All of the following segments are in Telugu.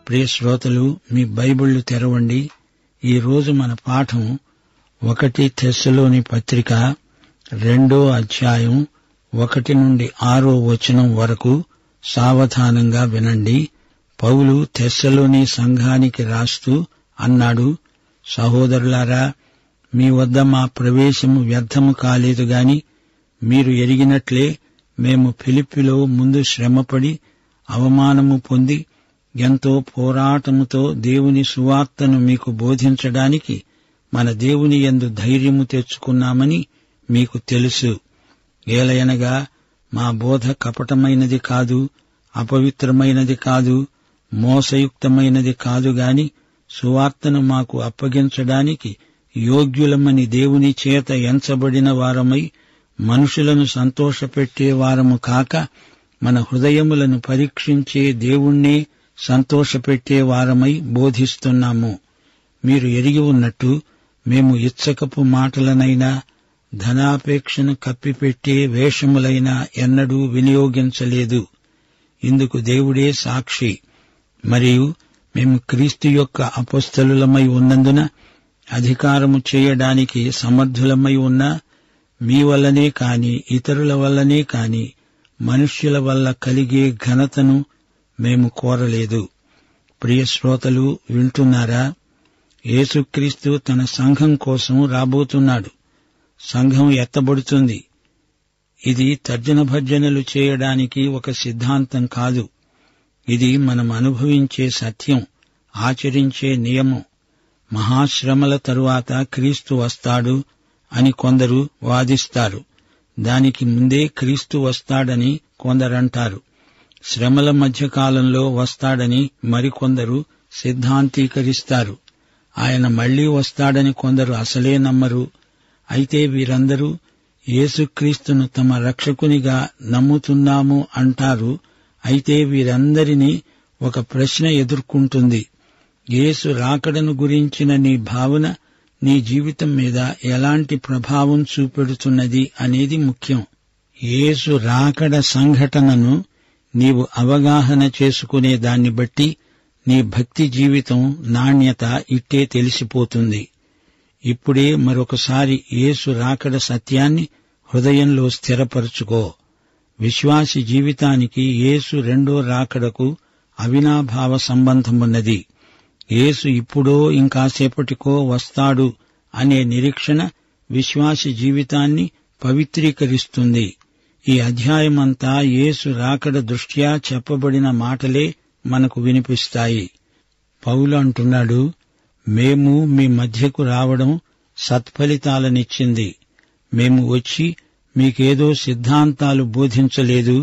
ప్రియ శ్రోతలు మీ బైబిళ్లు తెరవండి ఈ రోజు మన పాఠం ఒకటి తెస్సలోని పత్రిక రెండో అధ్యాయం ఒకటి నుండి ఆరో వచనం వరకు సావధానంగా వినండి పౌలు తెస్సలోని సంఘానికి రాస్తూ అన్నాడు సహోదరులారా మీ వద్ద మా ప్రవేశము వ్యర్థము కాలేదు గాని మీరు ఎరిగినట్లే మేము ఫిలిప్పిలో ముందు శ్రమపడి అవమానము పొంది ఎంతో పోరాటముతో దేవుని సువార్తను మీకు బోధించడానికి మన దేవుని యందు ధైర్యము తెచ్చుకున్నామని మీకు తెలుసు ఏలయనగా మా బోధ కపటమైనది కాదు అపవిత్రమైనది కాదు మోసయుక్తమైనది కాదు గాని సువార్తను మాకు అప్పగించడానికి యోగ్యులమని దేవుని చేత ఎంచబడిన వారమై మనుషులను సంతోషపెట్టే వారము కాక మన హృదయములను పరీక్షించే దేవుణ్ణే సంతోషపెట్టే వారమై బోధిస్తున్నాము మీరు ఎరిగి ఉన్నట్టు మేము ఇచ్చకపు మాటలనైనా ధనాపేక్షను కప్పిపెట్టే వేషములైనా ఎన్నడూ వినియోగించలేదు ఇందుకు దేవుడే సాక్షి మరియు మేము క్రీస్తు యొక్క అపస్థలులమై ఉన్నందున అధికారము చేయడానికి సమర్థులమై ఉన్నా మీ వల్లనే కాని ఇతరుల వల్లనే కాని మనుష్యుల వల్ల కలిగే ఘనతను మేము కోరలేదు ప్రియ శ్రోతలు వింటున్నారా యేసుక్రీస్తు తన సంఘం కోసం రాబోతున్నాడు సంఘం ఎత్తబడుతుంది ఇది తర్జన భర్జనలు చేయడానికి ఒక సిద్ధాంతం కాదు ఇది మనం అనుభవించే సత్యం ఆచరించే నియమం మహాశ్రమల తరువాత క్రీస్తు వస్తాడు అని కొందరు వాదిస్తారు దానికి ముందే క్రీస్తు వస్తాడని కొందరంటారు శ్రమల మధ్యకాలంలో వస్తాడని మరికొందరు సిద్ధాంతీకరిస్తారు ఆయన మళ్లీ వస్తాడని కొందరు అసలే నమ్మరు అయితే వీరందరూ యేసుక్రీస్తును తమ రక్షకునిగా నమ్ముతున్నాము అంటారు అయితే వీరందరినీ ఒక ప్రశ్న ఎదుర్కొంటుంది యేసు రాకడను గురించిన నీ భావన నీ జీవితం మీద ఎలాంటి ప్రభావం చూపెడుతున్నది అనేది ముఖ్యం యేసు రాకడ సంఘటనను నీవు అవగాహన చేసుకునే దాన్ని బట్టి నీ భక్తి జీవితం నాణ్యత ఇట్టే తెలిసిపోతుంది ఇప్పుడే మరొకసారి యేసు రాకడ సత్యాన్ని హృదయంలో స్థిరపరచుకో విశ్వాసి జీవితానికి యేసు రెండో రాకడకు అవినాభావ సంబంధమున్నది యేసు ఇప్పుడో ఇంకాసేపటికో వస్తాడు అనే నిరీక్షణ విశ్వాసి జీవితాన్ని పవిత్రీకరిస్తుంది ఈ అధ్యాయమంతా యేసు రాకడ దృష్ట్యా చెప్పబడిన మాటలే మనకు వినిపిస్తాయి పౌలు అంటున్నాడు మేము మీ మధ్యకు రావడం సత్ఫలితాలనిచ్చింది మేము వచ్చి మీకేదో సిద్ధాంతాలు బోధించలేదు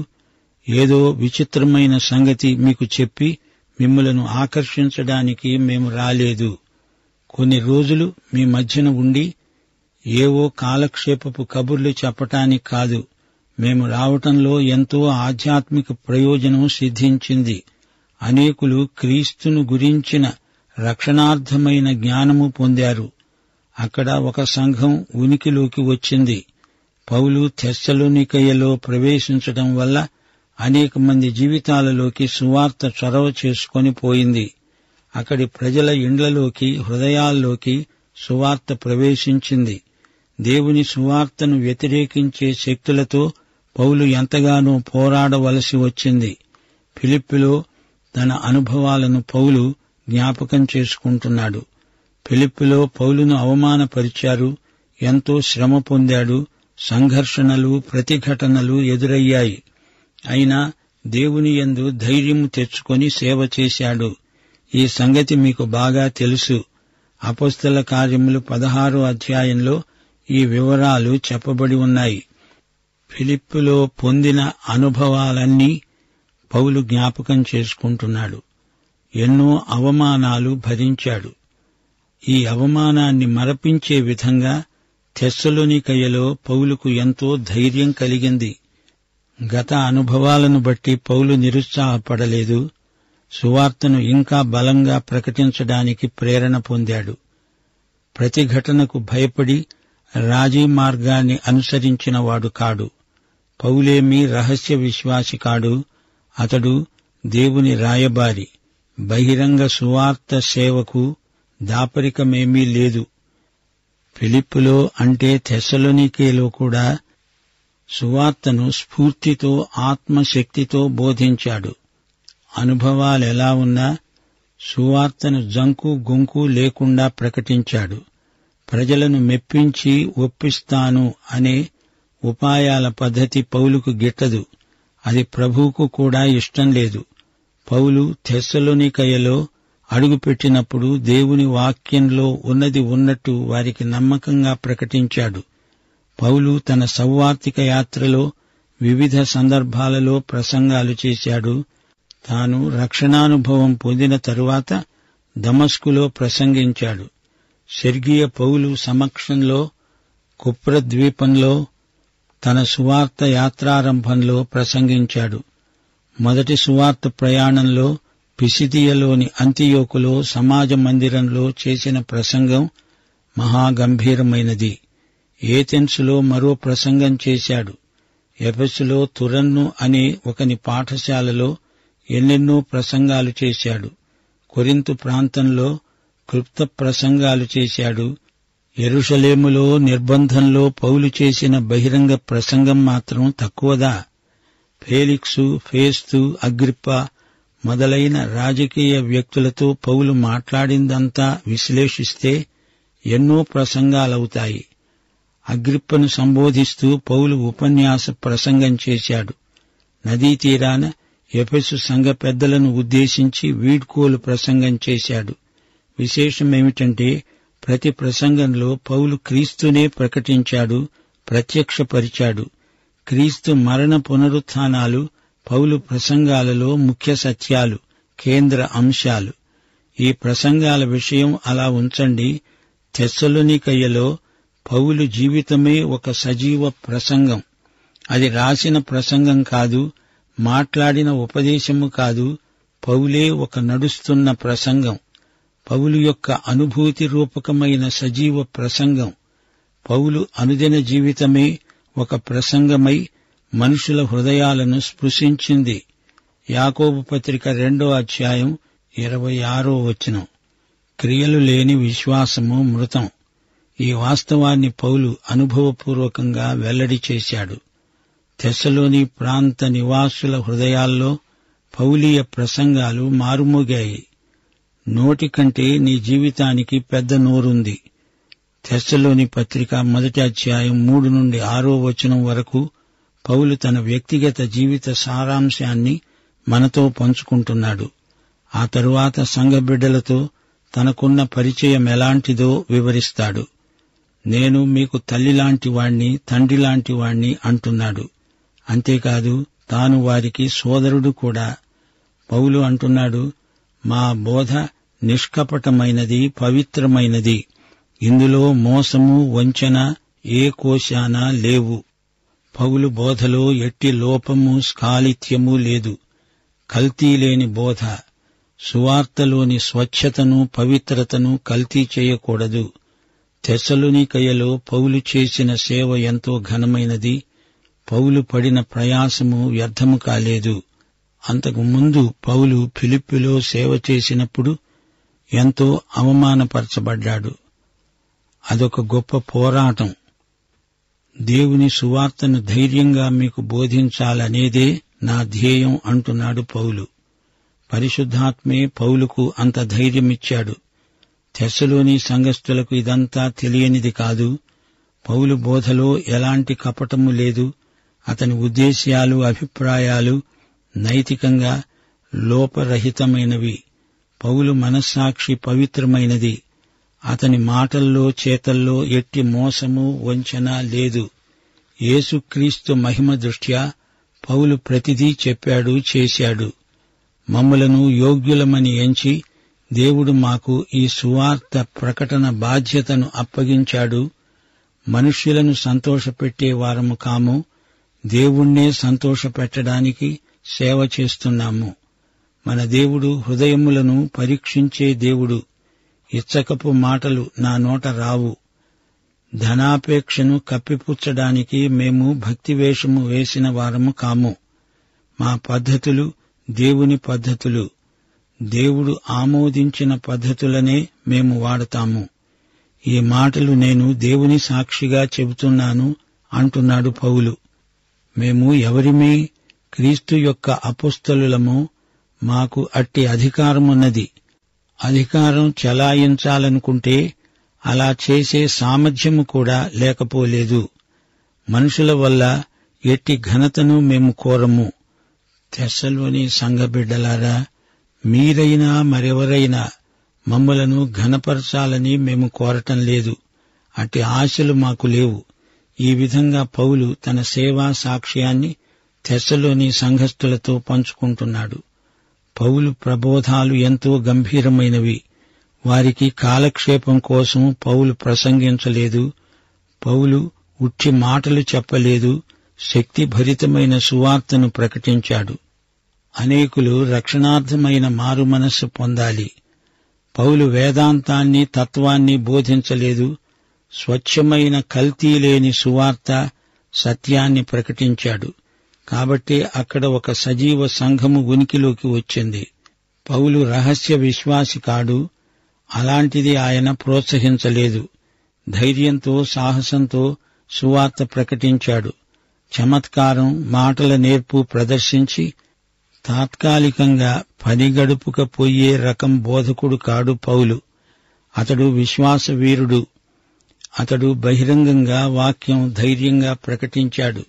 ఏదో విచిత్రమైన సంగతి మీకు చెప్పి మిమ్మలను ఆకర్షించడానికి మేము రాలేదు కొన్ని రోజులు మీ మధ్యన ఉండి ఏవో కాలక్షేపపు కబుర్లు చెప్పటానికి కాదు మేము రావటంలో ఎంతో ఆధ్యాత్మిక ప్రయోజనం సిద్ధించింది అనేకులు క్రీస్తును గురించిన రక్షణార్థమైన జ్ఞానము పొందారు అక్కడ ఒక సంఘం ఉనికిలోకి వచ్చింది పౌలు తెస్సలోనికయ్యలో ప్రవేశించటం వల్ల అనేక మంది జీవితాలలోకి సువార్త చొరవ చేసుకొని పోయింది అక్కడి ప్రజల ఇండ్లలోకి హృదయాల్లోకి సువార్త ప్రవేశించింది దేవుని సువార్తను వ్యతిరేకించే శక్తులతో పౌలు ఎంతగానో పోరాడవలసి వచ్చింది ఫిలిప్పిలో తన అనుభవాలను పౌలు జ్ఞాపకం చేసుకుంటున్నాడు ఫిలిప్పిలో పౌలును అవమానపరిచారు ఎంతో శ్రమ పొందాడు సంఘర్షణలు ప్రతిఘటనలు ఎదురయ్యాయి అయినా దేవుని యందు ధైర్యము తెచ్చుకొని సేవ చేశాడు ఈ సంగతి మీకు బాగా తెలుసు అపస్తుల కార్యములు పదహారో అధ్యాయంలో ఈ వివరాలు చెప్పబడి ఉన్నాయి ఫిలిప్పులో పొందిన అనుభవాలన్నీ పౌలు జ్ఞాపకం చేసుకుంటున్నాడు ఎన్నో అవమానాలు భరించాడు ఈ అవమానాన్ని మరపించే విధంగా తెస్సలోనికయ్యలో పౌలుకు ఎంతో ధైర్యం కలిగింది గత అనుభవాలను బట్టి పౌలు నిరుత్సాహపడలేదు సువార్తను ఇంకా బలంగా ప్రకటించడానికి ప్రేరణ పొందాడు ప్రతిఘటనకు భయపడి రాజీ మార్గాన్ని అనుసరించినవాడు కాడు పౌలేమీ రహస్య విశ్వాసి కాడు అతడు దేవుని రాయబారి బహిరంగ సువార్త సేవకు దాపరికమేమీ లేదు ఫిలిప్పులో అంటే తెసలోనికేలో కూడా సువార్తను స్ఫూర్తితో ఆత్మశక్తితో బోధించాడు అనుభవాలెలా ఉన్నా సువార్తను జంకు గుంకు లేకుండా ప్రకటించాడు ప్రజలను మెప్పించి ఒప్పిస్తాను అనే ఉపాయాల పద్ధతి పౌలుకు గిట్టదు అది ప్రభువుకు కూడా ఇష్టం లేదు పౌలు తెస్సలోనికయలో అడుగుపెట్టినప్పుడు దేవుని వాక్యంలో ఉన్నది ఉన్నట్టు వారికి నమ్మకంగా ప్రకటించాడు పౌలు తన సౌవార్తిక యాత్రలో వివిధ సందర్భాలలో ప్రసంగాలు చేశాడు తాను రక్షణానుభవం పొందిన తరువాత దమస్కులో ప్రసంగించాడు స్వర్గీయ పౌలు సమక్షంలో కుప్రద్వీపంలో తన సువార్త యాత్రారంభంలో ప్రసంగించాడు మొదటి సువార్త ప్రయాణంలో పిసిదియలోని అంతియోకులో సమాజ మందిరంలో చేసిన ప్రసంగం మహాగంభీరమైనది ఏథెన్సులో మరో ప్రసంగం చేశాడు ఎఫెసులో తురన్ను అనే ఒకని పాఠశాలలో ఎన్నెన్నో ప్రసంగాలు చేశాడు కొరింతు ప్రాంతంలో క్లుప్త ప్రసంగాలు చేశాడు ఎరుషలేములో నిర్బంధంలో పౌలు చేసిన బహిరంగ ప్రసంగం మాత్రం తక్కువదా ఫేలిక్సు ఫేస్తు అగ్రిప్ప మొదలైన రాజకీయ వ్యక్తులతో పౌలు మాట్లాడిందంతా విశ్లేషిస్తే ఎన్నో ప్రసంగాలవుతాయి అగ్రిప్పను సంబోధిస్తూ పౌలు ఉపన్యాస ప్రసంగం చేశాడు నదీ తీరాన ఎఫెసు సంఘ పెద్దలను ఉద్దేశించి వీడ్కోలు ప్రసంగం చేశాడు విశేషమేమిటంటే ప్రతి ప్రసంగంలో పౌలు క్రీస్తునే ప్రకటించాడు ప్రత్యక్షపరిచాడు క్రీస్తు మరణ పునరుత్నాలు పౌలు ప్రసంగాలలో ముఖ్య సత్యాలు కేంద్ర అంశాలు ఈ ప్రసంగాల విషయం అలా ఉంచండి తెస్సలునికయ్యలో పౌలు జీవితమే ఒక సజీవ ప్రసంగం అది రాసిన ప్రసంగం కాదు మాట్లాడిన ఉపదేశము కాదు పౌలే ఒక నడుస్తున్న ప్రసంగం పౌలు యొక్క అనుభూతి రూపకమైన సజీవ ప్రసంగం పౌలు అనుదిన జీవితమే ఒక ప్రసంగమై మనుషుల హృదయాలను స్పృశించింది యాకోబు పత్రిక రెండో అధ్యాయం ఇరవై ఆరో వచనం క్రియలు లేని విశ్వాసము మృతం ఈ వాస్తవాన్ని పౌలు అనుభవపూర్వకంగా వెల్లడి చేశాడు తెసలోని ప్రాంత నివాసుల హృదయాల్లో పౌలీయ ప్రసంగాలు మారుమోగాయి నోటి కంటే నీ జీవితానికి పెద్ద నోరుంది తెస్సలోని పత్రిక మొదటి అధ్యాయం మూడు నుండి ఆరో వచనం వరకు పౌలు తన వ్యక్తిగత జీవిత సారాంశాన్ని మనతో పంచుకుంటున్నాడు ఆ తరువాత సంఘ బిడ్డలతో తనకున్న పరిచయం ఎలాంటిదో వివరిస్తాడు నేను మీకు తల్లిలాంటి వాణ్ణి తండ్రిలాంటి వాణ్ణి అంటున్నాడు అంతేకాదు తాను వారికి సోదరుడు కూడా పౌలు అంటున్నాడు మా బోధ నిష్కపటమైనది పవిత్రమైనది ఇందులో మోసము వంచన ఏ కోశాన లేవు పౌలు బోధలో ఎట్టి లోపము స్కాలిత్యము లేదు కల్తీ లేని బోధ సువార్తలోని స్వచ్ఛతను పవిత్రతను కల్తీ చేయకూడదు తెసలునికయలో పౌలు చేసిన సేవ ఎంతో ఘనమైనది పౌలు పడిన ప్రయాసము వ్యర్థము కాలేదు అంతకు ముందు పౌలు ఫిలిప్పిలో సేవ చేసినప్పుడు ఎంతో అవమానపరచబడ్డాడు అదొక గొప్ప పోరాటం దేవుని సువార్తను ధైర్యంగా మీకు బోధించాలనేదే నా ధ్యేయం అంటున్నాడు పౌలు పరిశుద్ధాత్మే పౌలుకు అంత ధైర్యమిచ్చాడు తెస్సలోని సంఘస్థులకు ఇదంతా తెలియనిది కాదు పౌలు బోధలో ఎలాంటి కపటము లేదు అతని ఉద్దేశ్యాలు అభిప్రాయాలు నైతికంగా లోపరహితమైనవి పౌలు మనస్సాక్షి పవిత్రమైనది అతని మాటల్లో చేతల్లో ఎట్టి మోసము వంచన లేదు యేసుక్రీస్తు మహిమ దృష్ట్యా పౌలు ప్రతిదీ చెప్పాడు చేశాడు మమ్ములను యోగ్యులమని ఎంచి దేవుడు మాకు ఈ సువార్త ప్రకటన బాధ్యతను అప్పగించాడు మనుష్యులను సంతోషపెట్టే వారము కాము దేవుణ్ణే సంతోషపెట్టడానికి సేవ చేస్తున్నాము మన దేవుడు హృదయములను పరీక్షించే దేవుడు ఇచ్చకపు మాటలు నా నోట రావు ధనాపేక్షను కప్పిపుచ్చడానికి మేము భక్తివేషము వేసిన వారము కాము మా పద్ధతులు దేవుని పద్ధతులు దేవుడు ఆమోదించిన పద్ధతులనే మేము వాడతాము ఈ మాటలు నేను దేవుని సాక్షిగా చెబుతున్నాను అంటున్నాడు పౌలు మేము ఎవరిమీ క్రీస్తు యొక్క అపుస్తలులము మాకు అట్టి అధికారమున్నది అధికారం చెలాయించాలనుకుంటే అలా చేసే సామర్థ్యము కూడా లేకపోలేదు మనుషుల వల్ల ఎట్టి ఘనతను మేము కోరము తెస్సలోని సంఘబిడ్డలారా మీరైనా మరెవరైనా మమ్మలను ఘనపరచాలని మేము కోరటం లేదు అట్టి ఆశలు మాకు లేవు ఈ విధంగా పౌలు తన సేవా సాక్ష్యాన్ని తెస్సలోని సంఘస్థులతో పంచుకుంటున్నాడు పౌలు ప్రబోధాలు ఎంతో గంభీరమైనవి వారికి కాలక్షేపం కోసం పౌలు ప్రసంగించలేదు పౌలు ఉట్టి మాటలు చెప్పలేదు శక్తిభరితమైన సువార్తను ప్రకటించాడు అనేకులు రక్షణార్థమైన మారు మనస్సు పొందాలి పౌలు వేదాంతాన్ని తత్వాన్ని బోధించలేదు స్వచ్ఛమైన కల్తీ లేని సువార్త సత్యాన్ని ప్రకటించాడు కాబట్టి అక్కడ ఒక సజీవ సంఘము ఉనికిలోకి వచ్చింది పౌలు రహస్య విశ్వాసి కాడు అలాంటిది ఆయన ప్రోత్సహించలేదు ధైర్యంతో సాహసంతో సువార్త ప్రకటించాడు చమత్కారం మాటల నేర్పు ప్రదర్శించి తాత్కాలికంగా పని గడుపుక పోయే రకం బోధకుడు కాడు పౌలు అతడు విశ్వాస వీరుడు అతడు బహిరంగంగా వాక్యం ధైర్యంగా ప్రకటించాడు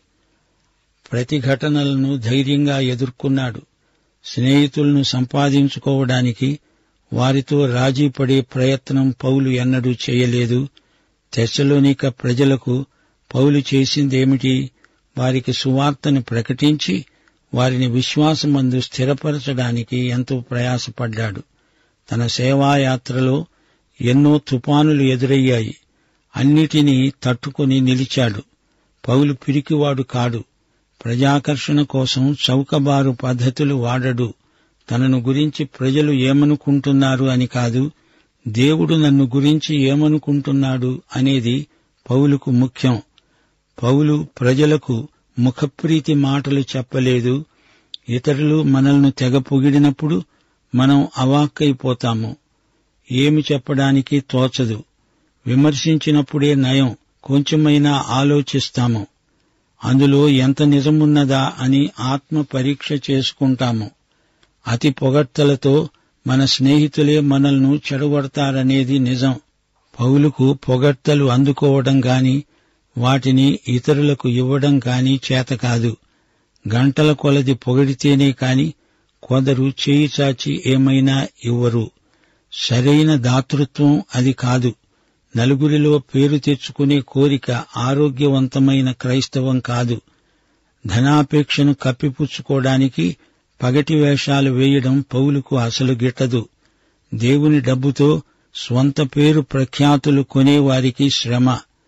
ప్రతిఘటనలను ధైర్యంగా ఎదుర్కొన్నాడు స్నేహితులను సంపాదించుకోవడానికి వారితో రాజీ పడే ప్రయత్నం పౌలు ఎన్నడూ చేయలేదు తెస్సలోనిక ప్రజలకు పౌలు చేసిందేమిటి వారికి సువార్తను ప్రకటించి వారిని విశ్వాసమందు స్థిరపరచడానికి ఎంతో ప్రయాసపడ్డాడు తన సేవాయాత్రలో ఎన్నో తుపానులు ఎదురయ్యాయి అన్నిటినీ తట్టుకుని నిలిచాడు పౌలు పిరికివాడు కాడు ప్రజాకర్షణ కోసం చౌకబారు పద్ధతులు వాడడు తనను గురించి ప్రజలు ఏమనుకుంటున్నారు అని కాదు దేవుడు నన్ను గురించి ఏమనుకుంటున్నాడు అనేది పౌలుకు ముఖ్యం పౌలు ప్రజలకు ముఖప్రీతి మాటలు చెప్పలేదు ఇతరులు మనల్ని తెగ పొగిడినప్పుడు మనం అవాక్కైపోతాము ఏమి చెప్పడానికి తోచదు విమర్శించినప్పుడే నయం కొంచెమైనా ఆలోచిస్తాము అందులో ఎంత నిజమున్నదా అని ఆత్మ పరీక్ష చేసుకుంటాము అతి పొగడ్తలతో మన స్నేహితులే మనల్ని చెడగొడతారనేది నిజం పౌలుకు పొగడ్తలు అందుకోవడం గాని వాటిని ఇతరులకు ఇవ్వడం కాని చేత కాదు గంటల కొలది పొగిడితేనే కాని కొందరు చేయి చాచి ఏమైనా ఇవ్వరు సరైన దాతృత్వం అది కాదు నలుగురిలో పేరు తెచ్చుకునే కోరిక ఆరోగ్యవంతమైన క్రైస్తవం కాదు ధనాపేక్షను కప్పిపుచ్చుకోవడానికి పగటి వేషాలు వేయడం పౌలుకు అసలు గిట్టదు దేవుని డబ్బుతో స్వంత పేరు ప్రఖ్యాతులు కొనేవారికి శ్రమ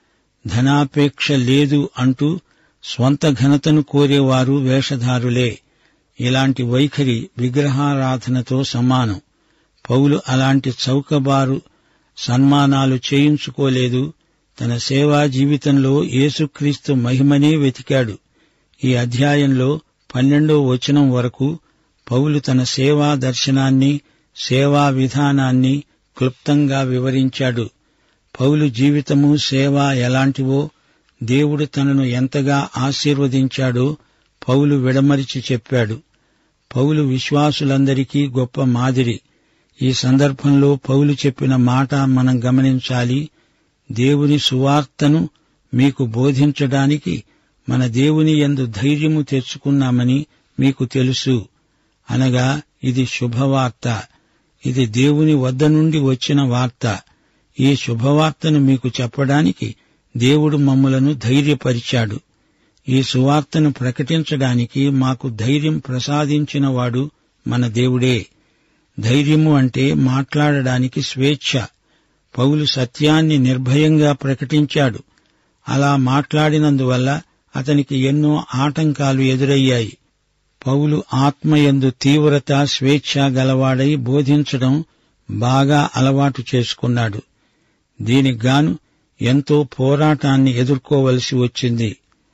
ధనాపేక్ష లేదు అంటూ స్వంత ఘనతను కోరేవారు వేషధారులే ఇలాంటి వైఖరి విగ్రహారాధనతో సమానం పౌలు అలాంటి చౌకబారు సన్మానాలు చేయించుకోలేదు తన సేవా జీవితంలో యేసుక్రీస్తు మహిమనే వెతికాడు ఈ అధ్యాయంలో పన్నెండో వచనం వరకు పౌలు తన సేవా దర్శనాన్ని సేవా విధానాన్ని క్లుప్తంగా వివరించాడు పౌలు జీవితము సేవ ఎలాంటివో దేవుడు తనను ఎంతగా ఆశీర్వదించాడో పౌలు విడమరిచి చెప్పాడు పౌలు విశ్వాసులందరికీ గొప్ప మాదిరి ఈ సందర్భంలో పౌలు చెప్పిన మాట మనం గమనించాలి దేవుని సువార్తను మీకు బోధించడానికి మన దేవుని యందు ధైర్యము తెచ్చుకున్నామని మీకు తెలుసు అనగా ఇది శుభవార్త ఇది దేవుని వద్ద నుండి వచ్చిన వార్త ఈ శుభవార్తను మీకు చెప్పడానికి దేవుడు మమ్ములను ధైర్యపరిచాడు ఈ సువార్తను ప్రకటించడానికి మాకు ధైర్యం ప్రసాదించినవాడు మన దేవుడే ధైర్యము అంటే మాట్లాడడానికి స్వేచ్ఛ పౌలు సత్యాన్ని నిర్భయంగా ప్రకటించాడు అలా మాట్లాడినందువల్ల అతనికి ఎన్నో ఆటంకాలు ఎదురయ్యాయి పౌలు ఆత్మయందు తీవ్రత స్వేచ్ఛ గలవాడై బోధించడం బాగా అలవాటు చేసుకున్నాడు దీనికి గాను ఎంతో పోరాటాన్ని ఎదుర్కోవలసి వచ్చింది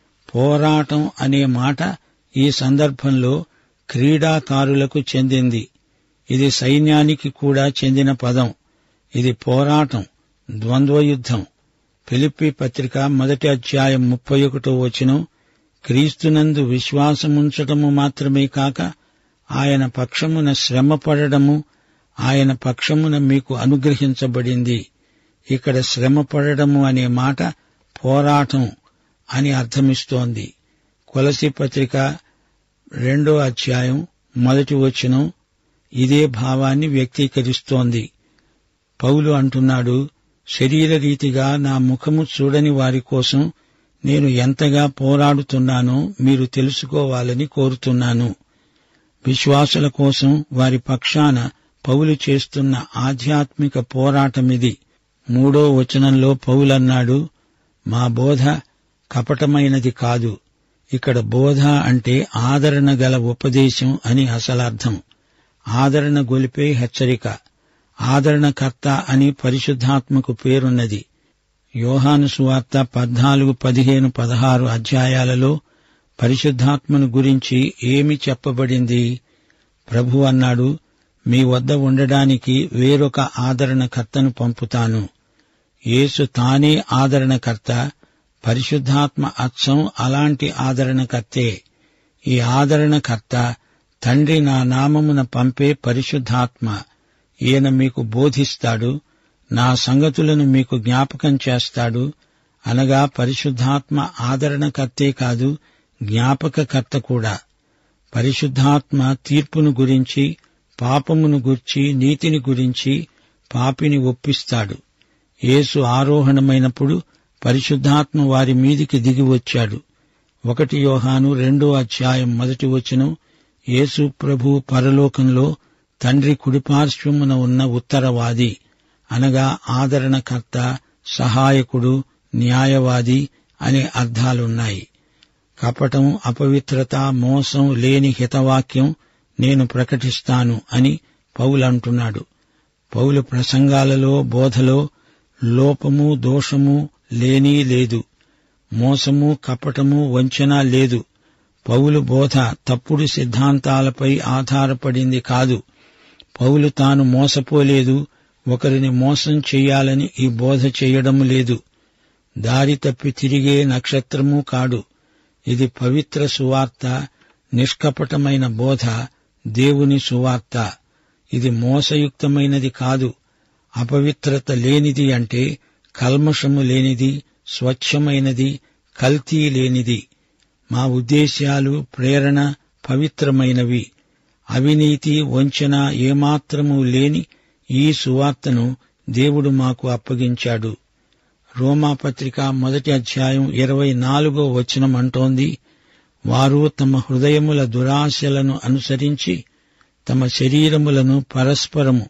పోరాటం అనే మాట ఈ సందర్భంలో క్రీడాకారులకు చెందింది ఇది సైన్యానికి కూడా చెందిన పదం ఇది పోరాటం ద్వంద్వయుద్ధం ఫిలిప్పి పత్రిక మొదటి అధ్యాయం ముప్పై ఒకటో వచనం క్రీస్తునందు విశ్వాసముంచటము మాత్రమే కాక ఆయన పక్షమున శ్రమ పడడము ఆయన పక్షమున మీకు అనుగ్రహించబడింది ఇక్కడ శ్రమ పడడము అనే మాట పోరాటం అని అర్థమిస్తోంది కొలసి పత్రిక రెండో అధ్యాయం మొదటి వచనం ఇదే భావాన్ని వ్యక్తీకరిస్తోంది పౌలు అంటున్నాడు శరీర రీతిగా నా ముఖము చూడని వారి కోసం నేను ఎంతగా పోరాడుతున్నానో మీరు తెలుసుకోవాలని కోరుతున్నాను విశ్వాసుల కోసం వారి పక్షాన పౌలు చేస్తున్న ఆధ్యాత్మిక పోరాటమిది మూడో వచనంలో పౌలన్నాడు మా బోధ కపటమైనది కాదు ఇక్కడ బోధ అంటే ఆదరణ గల ఉపదేశం అని అసలర్థం ఆదరణ గొలిపే హెచ్చరిక ఆదరణకర్త అని పరిశుద్ధాత్మకు పేరున్నది యోహాను సువార్త పద్నాలుగు పదిహేను పదహారు అధ్యాయాలలో పరిశుద్ధాత్మను గురించి ఏమి చెప్పబడింది ప్రభు అన్నాడు మీ వద్ద ఉండడానికి వేరొక ఆదరణకర్తను పంపుతాను యేసు తానే ఆదరణకర్త పరిశుద్ధాత్మ అచ్చం అలాంటి ఆదరణకర్తే ఈ ఆదరణకర్త తండ్రి నా నామమున పంపే పరిశుద్ధాత్మ ఈయన మీకు బోధిస్తాడు నా సంగతులను మీకు జ్ఞాపకం చేస్తాడు అనగా పరిశుద్ధాత్మ ఆదరణకర్తే కాదు జ్ఞాపకకర్త కూడా పరిశుద్ధాత్మ తీర్పును గురించి పాపమును గుర్చి నీతిని గురించి పాపిని ఒప్పిస్తాడు యేసు ఆరోహణమైనప్పుడు పరిశుద్ధాత్మ వారి మీదికి దిగి వచ్చాడు ఒకటి యోహాను రెండో అధ్యాయం మొదటి వచనం యేసు ప్రభు పరలోకంలో తండ్రి కుడిపార్శ్వమున ఉన్న ఉత్తరవాది అనగా ఆదరణకర్త సహాయకుడు న్యాయవాది అనే అర్థాలున్నాయి కపటం అపవిత్రత మోసం లేని హితవాక్యం నేను ప్రకటిస్తాను అని పౌలంటున్నాడు పౌలు ప్రసంగాలలో బోధలో లోపము దోషము లేనీ లేదు మోసము కపటము వంచన లేదు పౌలు బోధ తప్పుడు సిద్ధాంతాలపై ఆధారపడింది కాదు పౌలు తాను మోసపోలేదు ఒకరిని మోసం చెయ్యాలని ఈ బోధ చేయడం లేదు దారి తప్పి తిరిగే నక్షత్రము కాడు ఇది పవిత్ర సువార్త నిష్కపటమైన బోధ దేవుని సువార్త ఇది మోసయుక్తమైనది కాదు అపవిత్రత లేనిది అంటే కల్మషము లేనిది స్వచ్ఛమైనది కల్తీ లేనిది మా ఉద్దేశ్యాలు ప్రేరణ పవిత్రమైనవి అవినీతి వంచన ఏమాత్రము లేని ఈ సువార్తను దేవుడు మాకు అప్పగించాడు రోమాపత్రిక మొదటి అధ్యాయం ఇరవై నాలుగో వచనం అంటోంది వారు తమ హృదయముల దురాశలను అనుసరించి తమ శరీరములను పరస్పరము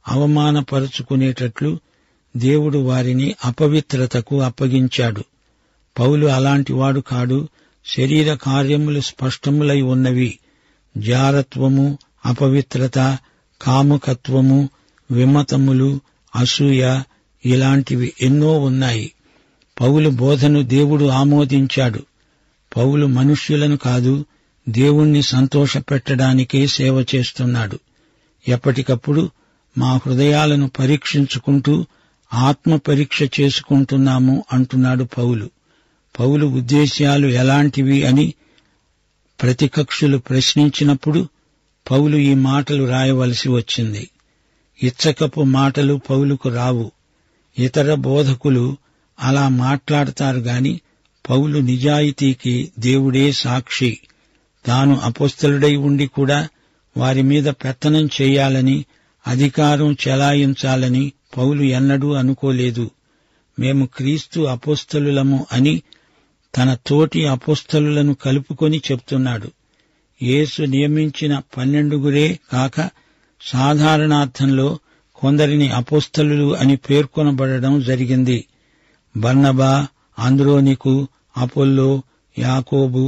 అవమానపరుచుకునేటట్లు దేవుడు వారిని అపవిత్రతకు అప్పగించాడు పౌలు అలాంటివాడు కాడు శరీర కార్యములు స్పష్టములై ఉన్నవి జారత్వము అపవిత్రత కాముకత్వము విమతములు అసూయ ఇలాంటివి ఎన్నో ఉన్నాయి పౌలు బోధను దేవుడు ఆమోదించాడు పౌలు మనుష్యులను కాదు దేవుణ్ణి సంతోషపెట్టడానికే సేవ చేస్తున్నాడు ఎప్పటికప్పుడు మా హృదయాలను పరీక్షించుకుంటూ ఆత్మ పరీక్ష చేసుకుంటున్నాము అంటున్నాడు పౌలు పౌలు ఉద్దేశ్యాలు ఎలాంటివి అని ప్రతికక్షులు ప్రశ్నించినప్పుడు పౌలు ఈ మాటలు రాయవలసి వచ్చింది ఇచ్చకపు మాటలు పౌలుకు రావు ఇతర బోధకులు అలా మాట్లాడతారు గాని పౌలు నిజాయితీకి దేవుడే సాక్షి తాను అపోస్తలుడై ఉండి కూడా వారి మీద పెత్తనం చేయాలని అధికారం చెలాయించాలని పౌలు ఎన్నడూ అనుకోలేదు మేము క్రీస్తు అపోస్తలులము అని తన తోటి అపోస్తలులను కలుపుకొని చెప్తున్నాడు యేసు నియమించిన పన్నెండుగురే కాక సాధారణార్థంలో కొందరిని అపోస్తలులు అని పేర్కొనబడడం జరిగింది బర్నబా ఆంద్రోనికు అపోల్లో యాకోబు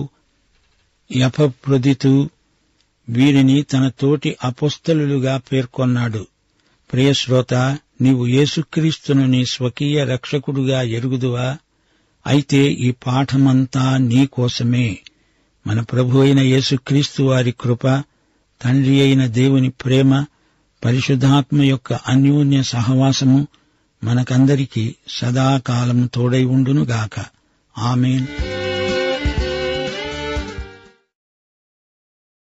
యపప్రొదితు వీరిని తన తోటి అపోస్తలులుగా పేర్కొన్నాడు ప్రియశ్రోత నీవు యేసుక్రీస్తును నీ స్వకీయ రక్షకుడుగా ఎరుగుదువా అయితే ఈ పాఠమంతా నీ కోసమే మన ప్రభు అయిన యేసుక్రీస్తు వారి కృప తండ్రి అయిన దేవుని ప్రేమ పరిశుద్ధాత్మ యొక్క అన్యోన్య సహవాసము మనకందరికీ సదాకాలం తోడై ఉండునుగాక ఆమెన్